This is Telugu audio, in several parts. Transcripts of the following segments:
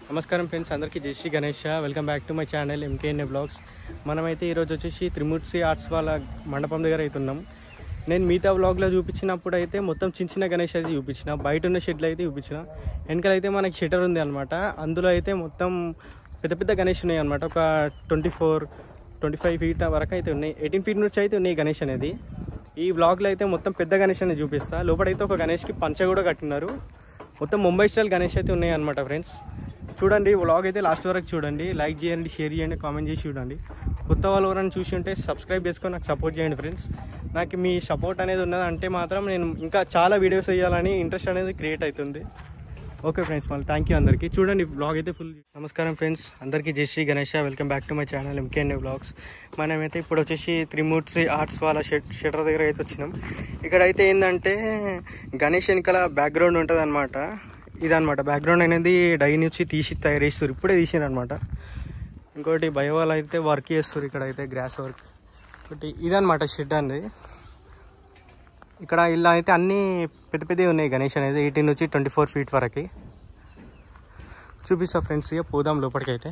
నమస్కారం ఫ్రెండ్స్ అందరికీ Jai Shri Ganesh welcome back to my channel MKNA blogs మనమైతే ఈరోజు వచ్చేసి త్రిమూర్తి ఆర్ట్స్ వాళ్ళ మండపం దగ్గర అవుతున్నాం నేను మిగతా బ్లాగ్లో చూపించినప్పుడు అయితే మొత్తం చిన్న చిన్న గణేష్ అయితే చూపించిన బయట ఉన్న షెడ్లు అయితే చూపించిన వెనకాల అయితే మనకి షెటర్ ఉంది అనమాట అందులో అయితే మొత్తం పెద్ద పెద్ద గణేష్ ఉన్నాయి అనమాట ఒక twenty four twenty five feet వరకు అయితే ఉన్నాయి ఎయిటీన్ ఫీట్ నుంచి అయితే ఉన్నాయి గణేష్ అనేది ఈ బ్లాగ్లో అయితే మొత్తం పెద్ద గణేష్ అనేది చూపిస్తా లోపలైతే ఒక గణేష్కి పంచ కూడా కట్టినారు మొత్తం ముంబై స్టైల్ గణేష్ అయితే ఉన్నాయి అనమాట ఫ్రెండ్స్ చూడండి వ్లాగ్ అయితే లాస్ట్ వరకు చూడండి లైక్ చేయండి షేర్ చేయండి కామెంట్ చేసి చూడండి కొత్త వాళ్ళు ఎవరైనా చూసి ఉంటే సబ్స్క్రైబ్ చేసుకొని నాకు సపోర్ట్ చేయండి ఫ్రెండ్స్ నాకు మీ సపోర్ట్ అనేది ఉన్నదంటే మాత్రం నేను ఇంకా చాలా వీడియోస్ వేయాలని ఇంట్రెస్ట్ అనేది క్రియేట్ అవుతుంది ఓకే ఫ్రెండ్స్ మళ్ళీ థ్యాంక్ యూ అందరికీ చూడండి బ్లాగ్ అయితే ఫుల్ నమస్కారం ఫ్రెండ్స్ అందరికీ Jai Shri Ganesh welcome back to my channel MKNA blogs మనమైతే ఇప్పుడు వచ్చేసి త్రిమూర్తి ఆర్ట్స్ వాళ్ళ షెట్ షెటర్ దగ్గర అయితే వచ్చినాం ఇక్కడ అయితే ఏంటంటే గణేష్ వెనకాల బ్యాక్గ్రౌండ్ ఉంటుంది అనమాట ఇదనమాట బ్యాక్గ్రౌండ్ అనేది డై నుంచి తీసి తయారు చేస్తారు ఇప్పుడే తీసారు అనమాట ఇంకోటి భయ వాళ్ళు అయితే వర్క్ చేస్తారు ఇక్కడ అయితే గ్రాస్ వర్క్ ఒకటి ఇదనమాట షెడ్ అనేది ఇక్కడ ఇలా అయితే అన్ని పెద్ద పెద్దవి ఉన్నాయి గణేష్ అనేది ఎయిటీన్ నుంచి ట్వంటీ ఫోర్ ఫీట్ వరకు చూపిస్తా ఫ్రెండ్స్ ఇక పోదాం లోపలికి అయితే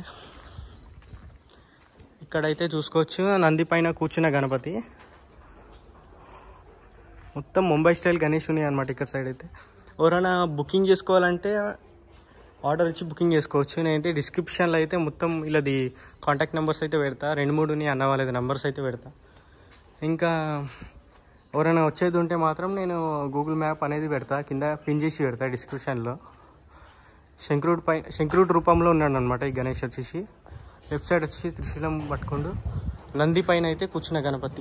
ఇక్కడైతే చూసుకోవచ్చు నంది పైన కూర్చున్న గణపతి మొత్తం ముంబై స్టైల్ గణేష్ ఉన్నాయి అనమాట ఇక్కడ సైడ్ అయితే ఎవరైనా బుకింగ్ చేసుకోవాలంటే ఆర్డర్ ఇచ్చి బుకింగ్ చేసుకోవచ్చు నేనైతే డిస్క్రిప్షన్లో అయితే మొత్తం ఇలాది కాంటాక్ట్ నెంబర్స్ అయితే పెడతా రెండు మూడుని అన్న వాళ్ళది నెంబర్స్ అయితే పెడతా ఇంకా ఎవరైనా వచ్చేది ఉంటే మాత్రం నేను గూగుల్ మ్యాప్ అనేది పెడతా కింద పిన్ చేసి పెడతా డిస్క్రిప్షన్లో శంకరుడు పై శంకరుడు రూపంలో ఉన్నాడు అనమాట ఈ గణేష్ వచ్చేసి లెఫ్ట్ సైడ్ వచ్చేసి త్రిశూలం పట్టుకుంటూ నంది పైన అయితే కూర్చున్న గణపతి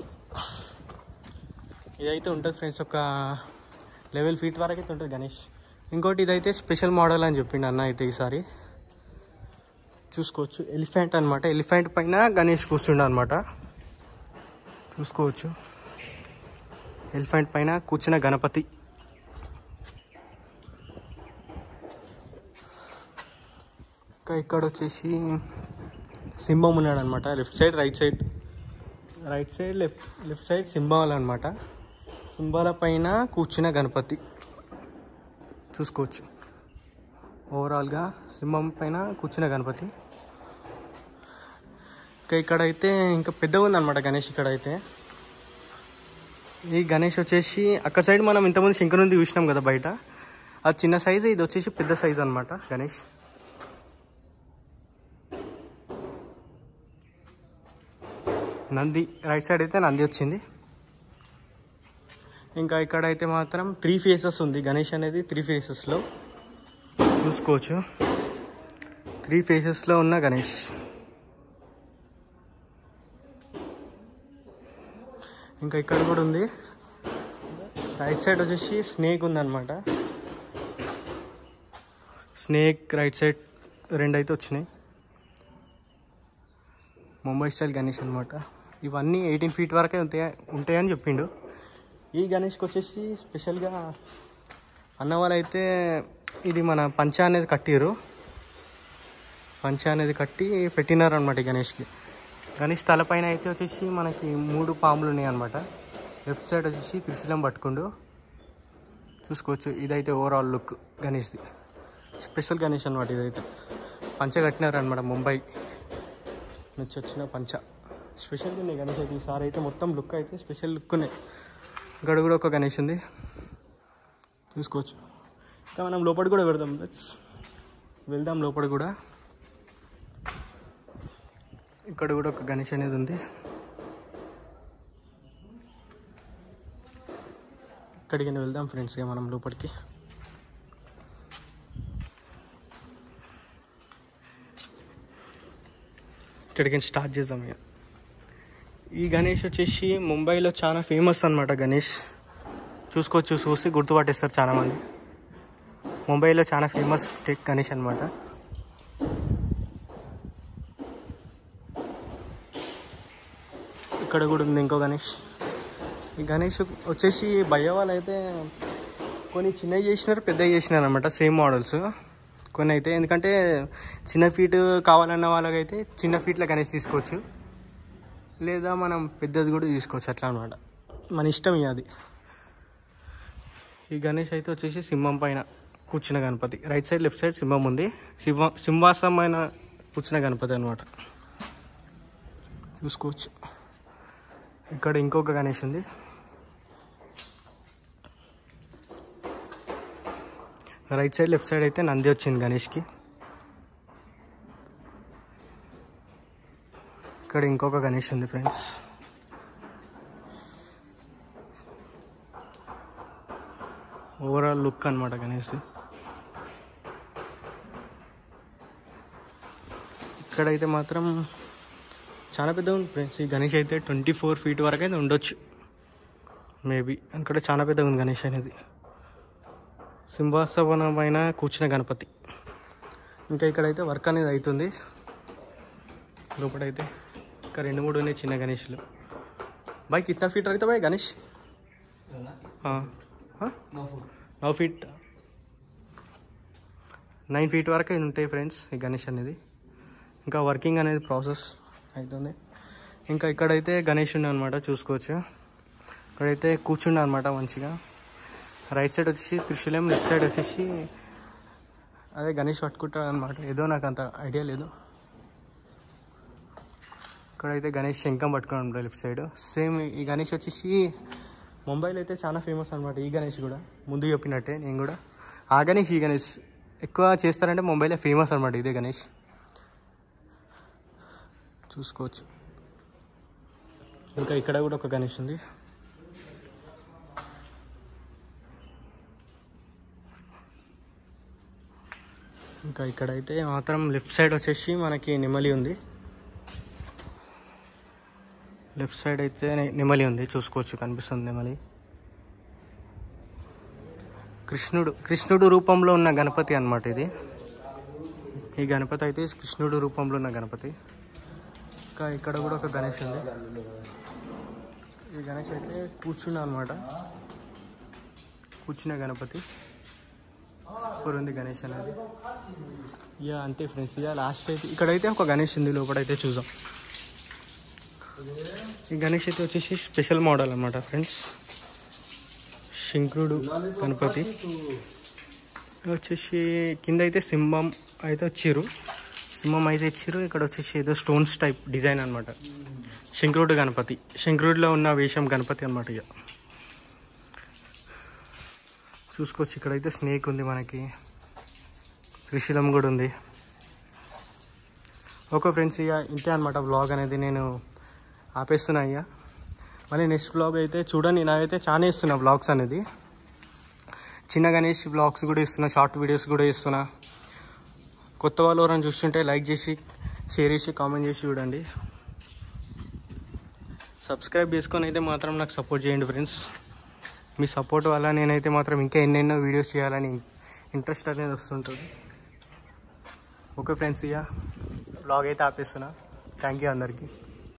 ఇదైతే ఉంటుంది ఫ్రెండ్స్ ఒక లెవెల్ ఫీట్ వరకు అయితే ఉంటుంది గణేష్ ఇంకోటి ఇదైతే స్పెషల్ మోడల్ అని చెప్పిండు అన్న అయితే ఈసారి చూసుకోవచ్చు ఎలిఫెంట్ అనమాట ఎలిఫెంట్ పైన గణేష్ కూర్చుండ అనమాట చూసుకోవచ్చు ఎలిఫెంట్ పైన కూర్చున్న గణపతి ఇంకా ఇక్కడ వచ్చేసి సింహం ఉన్నాడు అనమాట left side right side right side left left side symbol అనమాట సింబాల పైన కూర్చున్న గణపతి చూసుకోవచ్చు ఓవరాల్గా సింహం పైన కూర్చున్న గణపతి ఇంకా ఇక్కడైతే ఇంకా పెద్దగా ఉందన్నమాట గణేష్ ఇక్కడైతే ఈ గణేష్ వచ్చేసి అక్కడ సైడ్ మనం ఇంతకుముందు శంకరుంది చూసినాం కదా బయట అది చిన్న సైజు ఇది వచ్చేసి పెద్ద సైజు అనమాట గణేష్ నంది రైట్ సైడ్ అయితే నంది వచ్చింది ఇంకా ఇక్కడ అయితే మాత్రం త్రీ ఫేసెస్ ఉంది గణేష్ అనేది త్రీ ఫేసెస్లో చూసుకోవచ్చు త్రీ ఫేసెస్లో ఉన్న గణేష్ ఇంకా ఇక్కడ కూడా ఉంది రైట్ సైడ్ వచ్చేసి స్నేక్ ఉందన్నమాట స్నేక్ రైట్ సైడ్ రెండు అయితే వచ్చినాయి ముంబై స్టైల్ గణేష్ అనమాట ఇవన్నీ ఎయిటీన్ ఫీట్ వరకే ఉంటాయి ఉంటాయని చెప్పిండు ఈ గణేష్కి వచ్చేసి స్పెషల్గా అన్న వాళ్ళైతే ఇది మన పంచ అనేది కట్టిరు పంచ అనేది కట్టి పెట్టినారు అనమాట ఈ గణేష్కి గణేష్ తలపైన అయితే వచ్చేసి మనకి మూడు పాములు ఉన్నాయి అనమాట లెఫ్ట్ సైడ్ వచ్చేసి త్రిశూలం పట్టుకుండు చూసుకోవచ్చు ఇదైతే ఓవరాల్ లుక్ గణేష్ది స్పెషల్ గణేష్ అనమాట ఇదైతే పంచ కట్టినారు అనమాట ముంబై నుంచి వచ్చిన పంచ స్పెషల్గా ఉన్నాయి గణేష్ అయితే ఈసారి అయితే మొత్తం లుక్ అయితే స్పెషల్ లుక్ ఉన్నాయి ఇక్కడ కూడా ఒక గణేష్ ఉంది చూసుకోవచ్చు ఇంకా మనం లోపల కూడా పెడదాం లెట్స్ వెళ్దాం లోపల కూడా ఇక్కడ కూడా ఒక గణేష్ అనేది ఉంది ఇక్కడికి వెళ్దాం ఫ్రెండ్స్ ఇక మనం లోపలికి ఇక్కడికి స్టార్ట్ చేద్దాం ఇక ఈ గణేష్ వచ్చేసి ముంబైలో చాలా ఫేమస్ అనమాట గణేష్ చూసుకోవచ్చు చూసి గుర్తుపట్టేస్తారు చాలామంది ముంబైలో చాలా ఫేమస్ టెక్ గణేష్ అనమాట ఇక్కడ కూడా ఉంది ఇంకో గణేష్ ఈ గణేష్ వచ్చేసి భయ్య వాళ్ళు అయితే కొన్ని చిన్నవి చేసినారు పెద్దవి చేసినారు అనమాట సేమ్ మోడల్స్ కొన్ని అయితే ఎందుకంటే చిన్న ఫీట్ కావాలన్న వాళ్ళకైతే చిన్న ఫీట్లో గణేష్ తీసుకోవచ్చు లేదా మనం పెద్దది కూడా తీసుకోవచ్చు అట్లా అనమాట మన ఇష్టం ఇక అది ఈ గణేష్ అయితే వచ్చేసి సింహం పైన కూర్చున్న Ganapati right side left side సింహం ఉంది సింహ సింహాసమైన కూర్చున్న గణపతి అనమాట చూసుకోవచ్చు ఇక్కడ ఇంకొక గణేష్ ఉంది రైట్ సైడ్ లెఫ్ట్ సైడ్ అయితే నంది వచ్చింది గణేష్కి ఇక్కడ ఇంకొక గణేష్ ఉంది ఫ్రెండ్స్ ఓవరాల్ లుక్ అనమాట గణేష్ ఇక్కడైతే మాత్రం చాలా పెద్ద ఉంది ఫ్రెండ్స్ ఈ గణేష్ అయితే ట్వంటీ ఫోర్ ఫీట్ వరకు అయితే ఉండొచ్చు మేబీ అక్కడ చాలా పెద్దగా ఉంది గణేష్ అనేది సింహాసనం పైన కూర్చున్న గణపతి ఇంకా ఇక్కడైతే వర్క్ అనేది అవుతుంది లోపలైతే ఇంకా రెండు మూడు ఉన్నాయి చిన్న గణేష్లు బాయ్ కిतना ఫీట్ रहता भाई गणेश हाँ हाँ నో ఫీట్ నైన్ ఫీట్ వరకు ఇది ఉంటాయి ఫ్రెండ్స్ ఈ గణేష్ అనేది ఇంకా వర్కింగ్ అనేది ప్రాసెస్ అవుతుంది ఇంకా ఇక్కడైతే గణేష్ ఉండే అనమాట చూసుకోవచ్చు ఇక్కడైతే కూర్చుండే అనమాట మంచిగా రైట్ సైడ్ వచ్చేసి త్రిశూలం లెఫ్ట్ సైడ్ వచ్చేసి అదే గణేష్ పట్టుకుంటాడు అనమాట ఏదో నాకు అంత ఐడియా లేదు ఇక్కడైతే గణేష్ శంఖం పట్టుకుని ఉంటాడు లెఫ్ట్ సైడ్ సేమ్ ఈ గణేష్ వచ్చేసి ముంబైలో అయితే చాలా ఫేమస్ అనమాట ఈ గణేష్ కూడా ముందు చెప్పినట్టే నేను కూడా ఆ గణేష్ ఈ గణేష్ ఎక్కువ చేస్తారంటే ముంబైలో ఫేమస్ అనమాట ఇదే గణేష్ చూసుకోవచ్చు ఇంకా ఇక్కడ కూడా ఒక గణేష్ ఉంది ఇంకా ఇక్కడైతే మాత్రం లెఫ్ట్ సైడ్ వచ్చేసి మనకి నెమలి ఉంది లెఫ్ట్ సైడ్ అయితే నె- నెమలి ఉంది చూసుకోవచ్చు కనిపిస్తుంది నెమలి కృష్ణుడు కృష్ణుడు రూపంలో ఉన్న గణపతి అన్నమాట ఇది ఈ గణపతి అయితే కృష్ణుడు రూపంలో ఉన్న గణపతి ఇంకా ఇక్కడ కూడా ఒక గణేష్ ఉంది ఈ గణేష్ అయితే కూర్చున్నా అనమాట కూర్చున్న గణపతి సూపర్ ఉంది గణేష్ అనేది ఇక అంతే ఫ్రెండ్స్ ఇక లాస్ట్ అయితే ఇక్కడైతే ఒక గణేష్ ఉంది లోపలైతే చూద్దాం ఈ గణేష్ అయితే వచ్చేసి స్పెషల్ మోడల్ అనమాట ఫ్రెండ్స్ శంకరుడు గణపతి వచ్చేసి కింద అయితే సింహం అయితే వచ్చిర్రు సింహం అయితే ఇచ్చిర్రు ఇక్కడ వచ్చేసి ఏదో స్టోన్స్ టైప్ డిజైన్ అనమాట శంకరుడు గణపతి శంకరుడిలో ఉన్న వేషం గణపతి అనమాట ఇక చూసుకోవచ్చు ఇక్కడైతే స్నేక్ ఉంది మనకి త్రిశూలం కూడా ఉంది ఓకే ఫ్రెండ్స్ ఇక ఇంతే అనమాట బ్లాగ్ అనేది నేను ఆపేస్తున్నా ఇక మళ్ళీ నెక్స్ట్ బ్లాగ్ అయితే చూడండి నాకైతే చాలా ఇస్తున్నా బ్లాగ్స్ అనేది చిన్న గణేష్ బ్లాగ్స్ కూడా ఇస్తున్నా షార్ట్ వీడియోస్ కూడా ఇస్తున్నా కొత్త వాళ్ళు ఎవరైనా చూస్తుంటే లైక్ చేసి షేర్ చేసి కామెంట్ చేసి చూడండి సబ్స్క్రైబ్ చేసుకొని అయితే మాత్రం నాకు సపోర్ట్ చేయండి ఫ్రెండ్స్ మీ సపోర్ట్ వల్ల నేనైతే మాత్రం ఇంకా ఎన్నెన్నో వీడియోస్ చేయాలని ఇంట్రెస్ట్ అనేది వస్తుంటుంది ఓకే ఫ్రెండ్స్ ఇక బ్లాగ్ అయితే ఆపేస్తున్నా థ్యాంక్ యూ అందరికీ